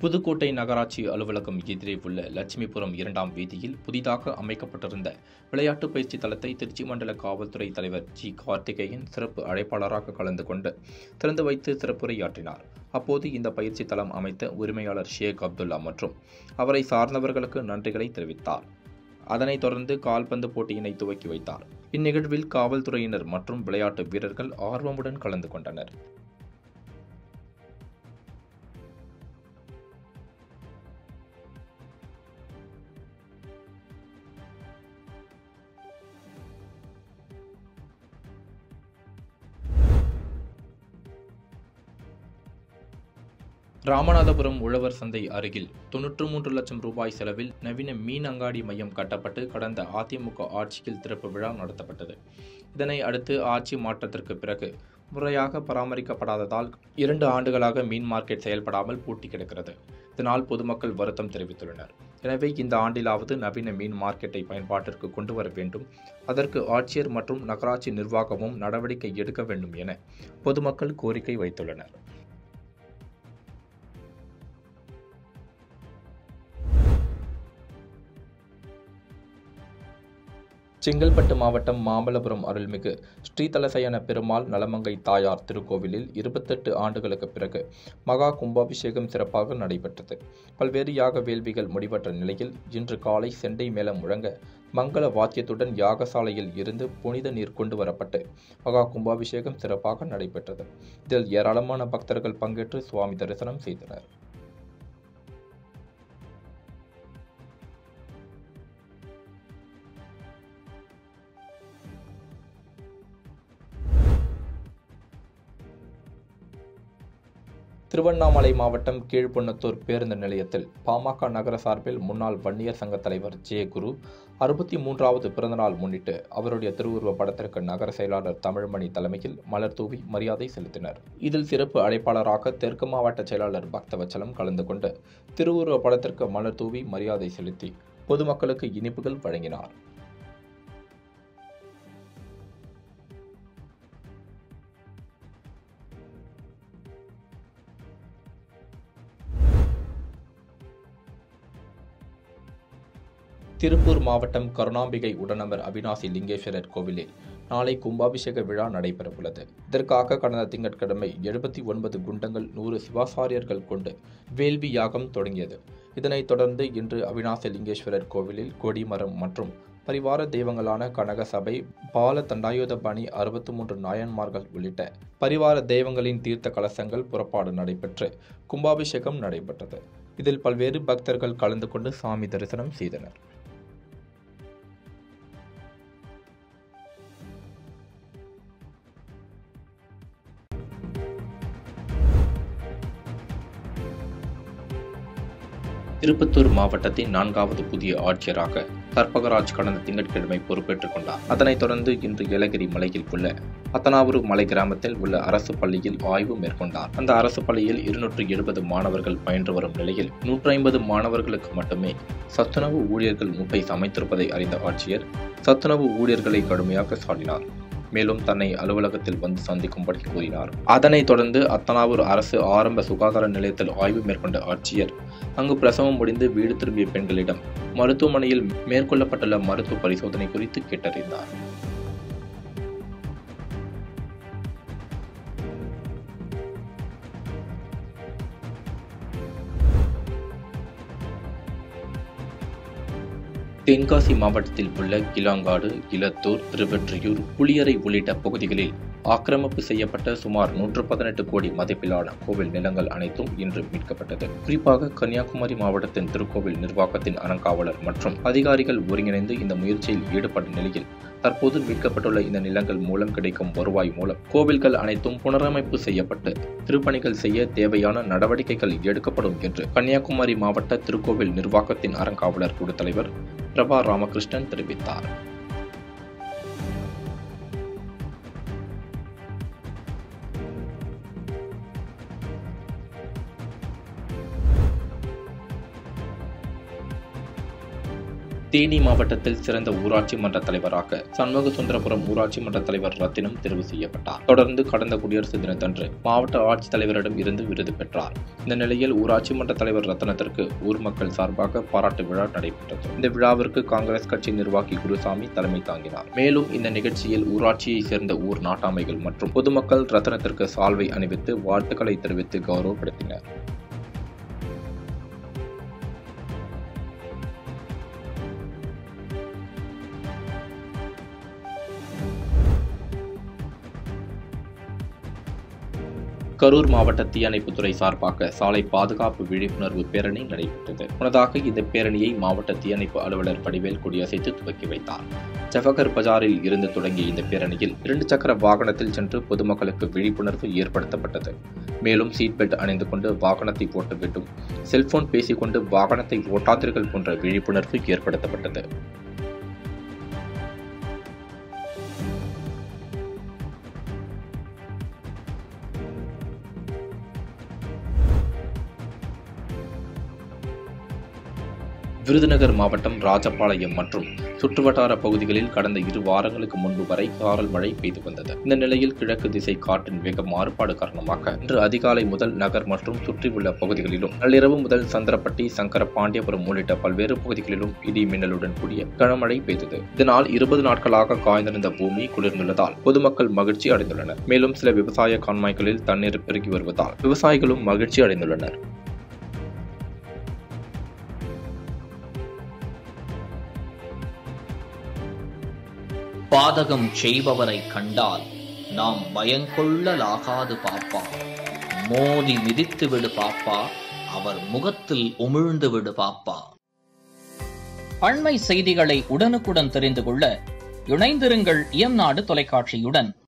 புதுக்கோட்டை நகராட்சி அலுவலகம் எதிரே உள்ள லட்சுமிபுரம் இரண்டாம் வீதியில் புதிதாக அமைக்கப்பட்டிருந்த விளையாட்டு பயிற்சி தளத்தை திருச்சி மண்டல காவல்துறை தலைவர் ஜி கார்த்திகேயன் சிறப்பு அழைப்பாளராக கலந்து கொண்டு திறந்து வைத்து சிறப்புரையாற்றினார் அப்போது இந்த பயிற்சி தளம் அமைத்த உரிமையாளர் ஷேக் அப்துல்லா மற்றும் அவரை சார்ந்தவர்களுக்கு நன்றிகளை தெரிவித்தார் அதனைத் தொடர்ந்து கால்பந்து போட்டியினை துவக்கி வைத்தார் இந்நிகழ்வில் காவல்துறையினர் மற்றும் விளையாட்டு வீரர்கள் ஆர்வமுடன் கலந்து கொண்டனர் ராமநாதபுரம் உழவர் சந்தை அருகில் தொன்னூற்று மூன்று லட்சம் ரூபாய் செலவில் நவீன மீன் அங்காடி மையம் கட்டப்பட்டு கடந்த அதிமுக ஆட்சியில் திறப்பு விழா நடத்தப்பட்டது இதனை அடுத்து ஆட்சி மாற்றத்திற்கு பிறகு முறையாக பராமரிக்கப்படாததால் இரண்டு ஆண்டுகளாக மீன் மார்க்கெட் செயல்படாமல் பூட்டி கிடக்கிறது இதனால் பொதுமக்கள் வருத்தம் தெரிவித்துள்ளனர் எனவே இந்த ஆண்டிலாவது நவீன மீன் மார்க்கெட்டை பயன்பாட்டிற்கு கொண்டு வர வேண்டும் அதற்கு ஆட்சியர் மற்றும் நகராட்சி நிர்வாகமும் நடவடிக்கை எடுக்க வேண்டும் என பொதுமக்கள் கோரிக்கை வைத்துள்ளனர் செங்கல்பட்டு மாவட்டம் மாமல்லபுரம் அருள்மிகு ஸ்ரீதலசயன பெருமாள் நலமங்கை தாயார் திருக்கோவிலில் இருபத்தெட்டு ஆண்டுகளுக்கு பிறகு மகா கும்பாபிஷேகம் சிறப்பாக நடைபெற்றது பல்வேறு யாக வேள்விகள் முடிவற்ற நிலையில் இன்று காலை செண்டை மேளம் முழங்க மங்கள வாத்தியத்துடன் யாகசாலையில் இருந்து புனித நீர் கொண்டு வரப்பட்டு மகா கும்பாபிஷேகம் சிறப்பாக நடைபெற்றது இதில் ஏராளமான பக்தர்கள் பங்கேற்று சுவாமி தரிசனம் செய்தனர் திருவண்ணாமலை மாவட்டம் கீழ்பொன்னத்தூர் பேருந்து நிலையத்தில் பாமக நகர சார்பில் முன்னாள் வன்னியர் சங்க தலைவர் ஜே குரு அறுபத்தி மூன்றாவது பிறந்தநாள் முன்னிட்டு அவருடைய திருவுருவ படத்திற்கு நகர செயலாளர் தமிழ்மணி தலைமையில் மலர் தூவி மரியாதை செலுத்தினர் இதில் சிறப்பு அழைப்பாளராக தெற்கு மாவட்ட செயலாளர் பக்தவச்சலம் கலந்து கொண்டு திருவுருவ படத்திற்கு மலர் தூவி மரியாதை செலுத்தி பொதுமக்களுக்கு இனிப்புகள் வழங்கினார் திருப்பூர் மாவட்டம் கருணாம்பிகை உடனமர் அவினாசி லிங்கேஸ்வரர் கோவிலில் நாளை கும்பாபிஷேக விழா நடைபெறவுள்ளது இதற்காக கடந்த திங்கட்கிழமை எழுபத்தி ஒன்பது குண்டங்கள் நூறு சிவாசாரியர்கள் கொண்டு வேள்வி யாகம் தொடங்கியது இதனைத் தொடர்ந்து இன்று அவினாசி லிங்கேஸ்வரர் கோவிலில் கொடிமரம் மற்றும் பரிவார தெய்வங்களான கனக சபை பால தண்டாயுதபாணி அறுபத்தி மூன்று நாயன்மார்கள் உள்ளிட்ட பரிவார தெய்வங்களின் தீர்த்த கலசங்கள் புறப்பாடு நடைபெற்று கும்பாபிஷேகம் நடைபெற்றது இதில் பல்வேறு பக்தர்கள் கலந்து கொண்டு சாமி தரிசனம் செய்தனர் திருப்பத்தூர் மாவட்டத்தின் நான்காவது புதிய ஆட்சியராக கற்பகராஜ் கடந்த திங்கட்கிழமை பொறுப்பேற்றுக் கொண்டார் அதனைத் தொடர்ந்து இன்று ஏலகிரி மலையில் உள்ள அத்தனாவூர் மலை கிராமத்தில் உள்ள அரசு பள்ளியில் ஆய்வு மேற்கொண்டார் அந்த அரசு பள்ளியில் இருநூற்று எழுபது மாணவர்கள் பயின்று வரும் நிலையில் நூற்றி ஐம்பது மாணவர்களுக்கு மட்டுமே சத்துணவு ஊழியர்கள் முப்பை சமைத்திருப்பதை அறிந்த ஆட்சியர் சத்துணவு ஊழியர்களை கடுமையாக சாடினார் மேலும் தன்னை அலுவலகத்தில் வந்து சந்திக்கும்படி கூறினார் அதனைத் தொடர்ந்து அத்தனாவூர் அரசு ஆரம்ப சுகாதார நிலையத்தில் ஆய்வு மேற்கொண்ட ஆட்சியர் அங்கு பிரசவம் முடிந்து வீடு திரும்பிய பெண்களிடம் மருத்துவமனையில் மேற்கொள்ளப்பட்டுள்ள மருத்துவ பரிசோதனை குறித்து கேட்டறிந்தார் தென்காசி மாவட்டத்தில் உள்ள கிளாங்காடு இலத்தூர் திருவெற்றியூர் புளியரை உள்ளிட்ட பகுதிகளில் ஆக்கிரமிப்பு செய்யப்பட்ட சுமார் நூற்று பதினெட்டு கோடி மதிப்பிலான கோவில் நிலங்கள் அனைத்தும் இன்று மீட்கப்பட்டது குறிப்பாக கன்னியாகுமரி மாவட்டத்தின் திருக்கோவில் நிர்வாகத்தின் அறங்காவலர் மற்றும் அதிகாரிகள் ஒருங்கிணைந்து இந்த முயற்சியில் ஈடுபட்ட நிலையில் தற்போது மீட்கப்பட்டுள்ள இந்த நிலங்கள் மூலம் கிடைக்கும் வருவாய் மூலம் கோவில்கள் அனைத்தும் புனரமைப்பு செய்யப்பட்டு திருப்பணிகள் செய்ய தேவையான நடவடிக்கைகள் எடுக்கப்படும் என்று கன்னியாகுமரி மாவட்ட திருக்கோவில் நிர்வாகத்தின் அறங்காவலர் குழு தலைவர் பிரபா ராமகிருஷ்ணன் தெரிவித்தார் தேனி மாவட்டத்தில் சிறந்த ஊராட்சி மன்ற தலைவராக சண்முக சுந்தரபுரம் ஊராட்சி மன்ற தலைவர் ரத்தினம் தெரிவு செய்யப்பட்டார் தொடர்ந்து கடந்த குடியரசு தினத்தன்று மாவட்ட ஆட்சித்தலைவரிடம் இருந்து விருது பெற்றார் இந்த நிலையில் ஊராட்சி மன்ற தலைவர் ரத்தினத்திற்கு ஊர் மக்கள் சார்பாக பாராட்டு விழா நடைபெற்றது இந்த விழாவிற்கு காங்கிரஸ் கட்சி நிர்வாகி குருசாமி தலைமை தாங்கினார் மேலும் இந்த நிகழ்ச்சியில் ஊராட்சியை சேர்ந்த ஊர் நாட்டாமைகள் மற்றும் பொதுமக்கள் ரத்தினத்திற்கு சால்வை அணிவித்து வாழ்த்துக்களை தெரிவித்து கௌரவப்படுத்தினர் கரூர் மாவட்ட தீயணைப்புத்துறை சார்பாக சாலை பாதுகாப்பு விழிப்புணர்வு பேரணி நடைபெற்றது முன்னதாக இந்த பேரணியை மாவட்ட தீயணைப்பு அலுவலர் வடிவேல் கொடியசைத்து துவக்கி வைத்தார் ஜவஹர் பஜாரில் இருந்து தொடங்கிய இந்த பேரணியில் இரண்டு சக்கர வாகனத்தில் சென்று பொதுமக்களுக்கு விழிப்புணர்வு ஏற்படுத்தப்பட்டது மேலும் சீட் பெல்ட் அணிந்து கொண்டு வாகனத்தை ஓட்ட வேண்டும் செல்போன் பேசிக்கொண்டு வாகனத்தை ஓட்டாதீர்கள் போன்ற விழிப்புணர்வு ஏற்படுத்தப்பட்டது விருதுநகர் மாவட்டம் ராஜபாளையம் மற்றும் சுற்றுவட்டார பகுதிகளில் கடந்த இரு வாரங்களுக்கு முன்பு வரை சாரல் மழை பெய்து வந்தது இந்த நிலையில் கிழக்கு திசை காற்றின் வேக மாறுபாடு காரணமாக இன்று அதிகாலை முதல் நகர் மற்றும் சுற்றியுள்ள பகுதிகளிலும் நள்ளிரவு முதல் சந்திரப்பட்டி சங்கர பாண்டியபுரம் உள்ளிட்ட பல்வேறு பகுதிகளிலும் இடி மின்னலுடன் கூடிய கனமழை பெய்தது இதனால் இருபது நாட்களாக காய்ந்திருந்த பூமி குளிர்ந்துள்ளதால் பொதுமக்கள் மகிழ்ச்சி அடைந்துள்ளனர் மேலும் சில விவசாய கான்மாய்களில் தண்ணீர் பெருகி வருவதால் விவசாயிகளும் மகிழ்ச்சி அடைந்துள்ளனர் பாதகம் செய்பவரை கண்டால் நாம் பயங்கொள்ளலாகாது பாப்பா மோதி மிதித்து விடு பாப்பா அவர் முகத்தில் உமிழ்ந்து விடு பாப்பா அண்மை செய்திகளை உடனுக்குடன் தெரிந்து கொள்ள இணைந்திருங்கள் இயம்நாடு தொலைக்காட்சியுடன்